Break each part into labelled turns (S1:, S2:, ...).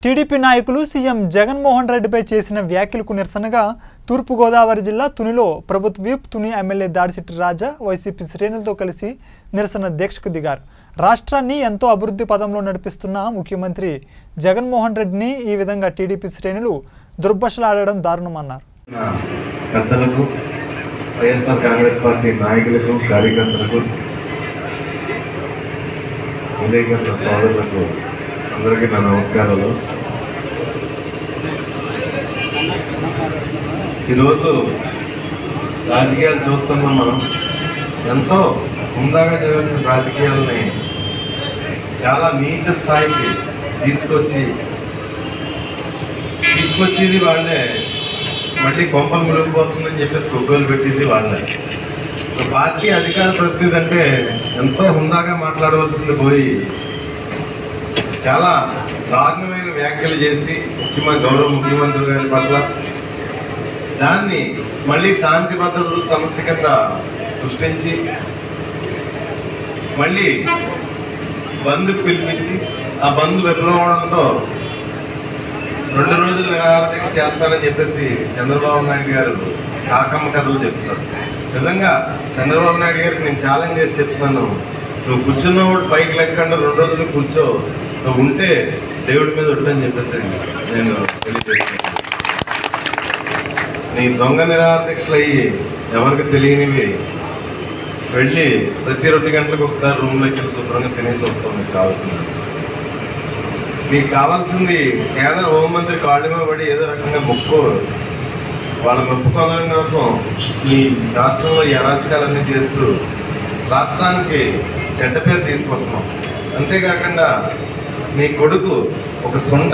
S1: TDP నాయకులు CM Jaganmohan రెడ్డిపై చేసిన వ్యాఖ్యలకు నిరసనగా తూర్పుగోదావరి జిల్లా తునిలో ప్రభుత్వ whip Tuni MLA Dadisetti Raja YCP శ్రేణులతో కలిసి నిరసన దీక్షకు దిగారు రాష్ట్రాన్ని ఎంతో అభివృద్ధి పదంలో నడిపిస్తున్న ముఖ్యమంత్రి జగన్మోహన్ రెడ్డిని ఈ విధంగా టీడీపీ శ్రేణులు దుర్భషలాడడం దారుణమన్నారు
S2: నా పెద్దలకు వైఎస్ఆర్ కాంగ్రెస్ పార్టీ నాయకులకు కార్యకర్తలకు విలేకరుల సోదరులకు అందరికీ నా నమస్కారాలు ఈరోజు రాజకీయాలు చూస్తున్నాం మనం ఎంతో హుందాగా చేయవలసిన రాజకీయాలని చాలా నీచ స్థాయికి తీసుకొచ్చి తీసుకొచ్చేది వాళ్ళే మళ్ళీ కొంపలు మునిగిపోతుందని చెప్పేసి కొగ్గోలు పెట్టింది వాళ్ళే ఒక పార్టీ అధికార ప్రతినిధి అంటే ఎంతో హుందాగా మాట్లాడవలసింది పోయి చాలా దారుణమైన వ్యాఖ్యలు చేసి ముఖ్యమంత్రి గౌరవ ముఖ్యమంత్రి గారి పట్ల దాన్ని మళ్ళీ శాంతి భద్రతల సమస్య కింద సృష్టించి మళ్ళీ బంద్ పిలిపించి ఆ బంద్ విఫలమవడంతో రెండు రోజులు నిరాహార దీక్ష చేస్తానని చెప్పేసి చంద్రబాబు నాయుడు గారు కాకమ్మ కథలు చెప్తున్నారు నిజంగా చంద్రబాబు నాయుడు గారికి నేను ఛాలెంజ్ చేసి చెప్తున్నాను నువ్వు కూర్చున్నవాడు పైకి లెక్కండి రెండు రోజులు కూర్చో నువ్వు ఉంటే దేవుడి మీద ఉంటని చెప్పేసి నేను తెలియజేస్తున్నాను నీ దొంగ నిరాహార దీక్షలు అయ్యి ఎవరికి తెలియనివి వెళ్ళి ప్రతి రెండు గంటలకు ఒకసారి రూమ్లోకి వెళ్ళి శుభ్రంగా తినేసి వస్తాం మీకు కావాల్సింది నీకు కావాల్సింది కేంద్ర హోంమంత్రి కాళ్ళ మీద పడి ఏదో రకంగా మొక్కు వాళ్ళ మొక్కు పొందడం కోసం ఈ రాష్ట్రంలో ఈ అరాచకాలన్నీ చేస్తూ రాష్ట్రానికి చెడ్డ పేరు తీసుకొస్తున్నాం అంతేకాకుండా నీ కొడుకు ఒక సొంట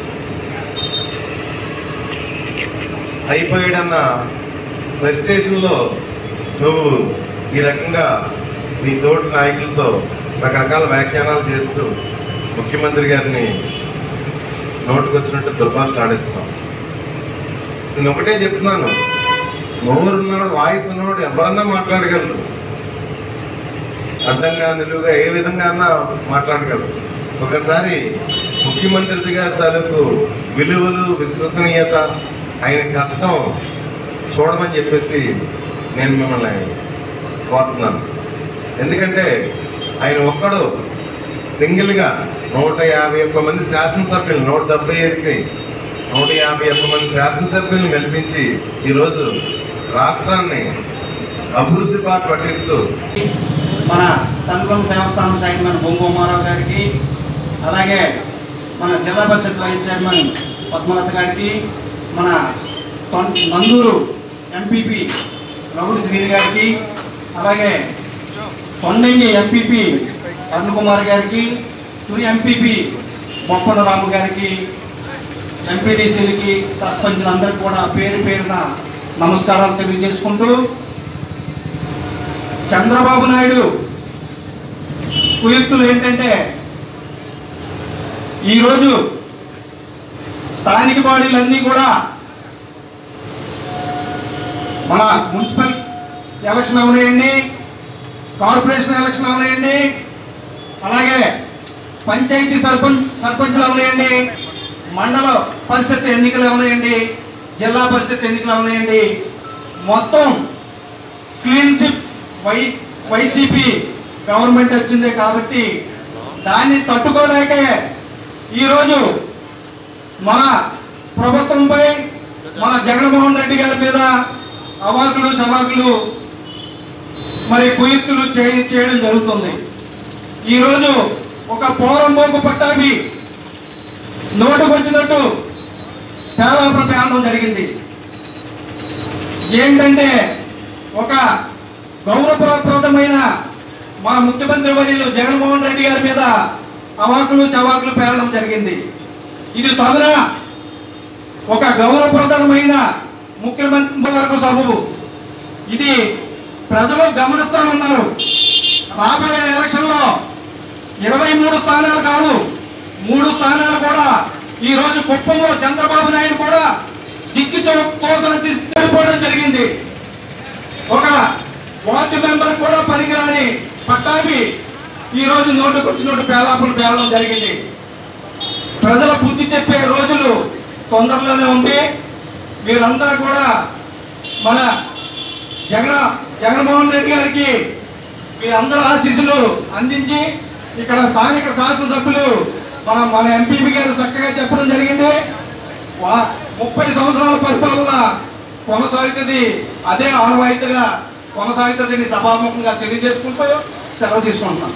S2: అయిపోయాడన్న ఫ్రస్ట్రేషన్లో నువ్వు ఈ రకంగా నీ తోటి నాయకులతో రకరకాల వ్యాఖ్యానాలు చేస్తూ ముఖ్యమంత్రి గారిని నోటుకొచ్చినట్టు దుర్భాషలు ఆడిస్తున్నాం నేను ఒకటే చెప్తున్నాను నోరున్నాడు వాయిస్ ఉన్నవాడు ఎవరన్నా మాట్లాడగలరు అడ్డంగా నిలువుగా ఏ విధంగా అన్నా మాట్లాడగలరు ఒకసారి ముఖ్యమంత్రి గారి తాలూకు విలువలు విశ్వసనీయత ఆయన కష్టం చూడమని చెప్పేసి నేను మిమ్మల్ని కోరుతున్నాను ఎందుకంటే ఆయన ఒక్కడు సింగిల్గా నూట యాభై ఒక్క మంది శాసనసభ్యులు నూట డెబ్బై ఐదుకి నూట యాభై ఒక్క మంది శాసనసభ్యులను గెలిపించి ఈరోజు రాష్ట్రాన్ని అభివృద్ధి బాట పట్టిస్తూ
S3: మన తనుకొండ దేవస్థానం చైర్మన్ బొంగుమారావు గారికి అలాగే మన జిల్లా పరిషత్ వైస్ చైర్మన్ పద్మలత గారికి మన తొం- నందూరు ఎంపీపీ రఘుడు శ్రీని గారికి అలాగే తొండంగి ఎంపీపీ అరుణ్ కుమార్ గారికి తురి ఎంపీపీ బొప్పన రాము గారికి ఎంపీడీసీలకి సర్పంచులందరికీ కూడా పేరు పేరున నమస్కారాలు తెలియజేసుకుంటూ చంద్రబాబు నాయుడు కుయుక్తులు ఏంటంటే ఈరోజు స్థానిక బాడీలన్నీ కూడా మన మున్సిపల్ ఎలక్షన్ అవనాయండి కార్పొరేషన్ ఎలక్షన్ అవనాయండి అలాగే పంచాయతీ సర్పంచ్ సర్పంచ్లు అవనాయండి మండల పరిషత్ ఎన్నికలు అవనాయండి జిల్లా పరిషత్ ఎన్నికలు అవనాయండి మొత్తం క్లీన్ షిప్ వై వైసీపీ గవర్నమెంట్ వచ్చింది కాబట్టి దాన్ని తట్టుకోలేకే ఈరోజు మన ప్రభుత్వంపై మన జగన్మోహన్ రెడ్డి గారి మీద అవాకులు చవాకులు మరి కుయుక్తులు చేయ చేయడం జరుగుతుంది ఈరోజు ఒక పోరంబోకు పట్టాభి నోటుకు వచ్చినట్టు పేదల పేలడం జరిగింది ఏంటంటే ఒక గౌరవప్రదమైన మన ముఖ్యమంత్రి వర్యులు జగన్మోహన్ రెడ్డి గారి మీద అవాకులు చవాకులు పేరడం జరిగింది ఇది తగున ఒక గౌరవప్రదమైన ముఖ్యమంత్రి వరకు సబబు ఇది ప్రజలు గమనిస్తూ ఉన్నారు రాబోయే ఎలక్షన్లో ఇరవై మూడు స్థానాలు కాదు మూడు స్థానాలు కూడా ఈ రోజు కుప్పంలో చంద్రబాబు నాయుడు కూడా దిక్కి తోచన తీసుకోవడం జరిగింది ఒక వార్డు మెంబర్ కూడా పనికిరాని పట్టాభి ఈ రోజు నోటుకు వచ్చినట్టు పేలాపలు పేలడం జరిగింది ప్రజల బుద్ధి చెప్పే తొందరలోనే ఉంది మీరందరూ కూడా మన జగన్ జగన్మోహన్ రెడ్డి గారికి మీ అందరూ ఆశీస్సులు అందించి ఇక్కడ స్థానిక శాసనసభ్యులు మన మన ఎంపీపీ గారు చక్కగా చెప్పడం జరిగింది వా- ముప్పై సంవత్సరాల పరిపాలన కొనసాగుతుంది అదే ఆనవాయితీగా కొనసాగుతుందని సభాముఖంగా తెలియజేసుకుంటూ సెలవు తీసుకుంటున్నాం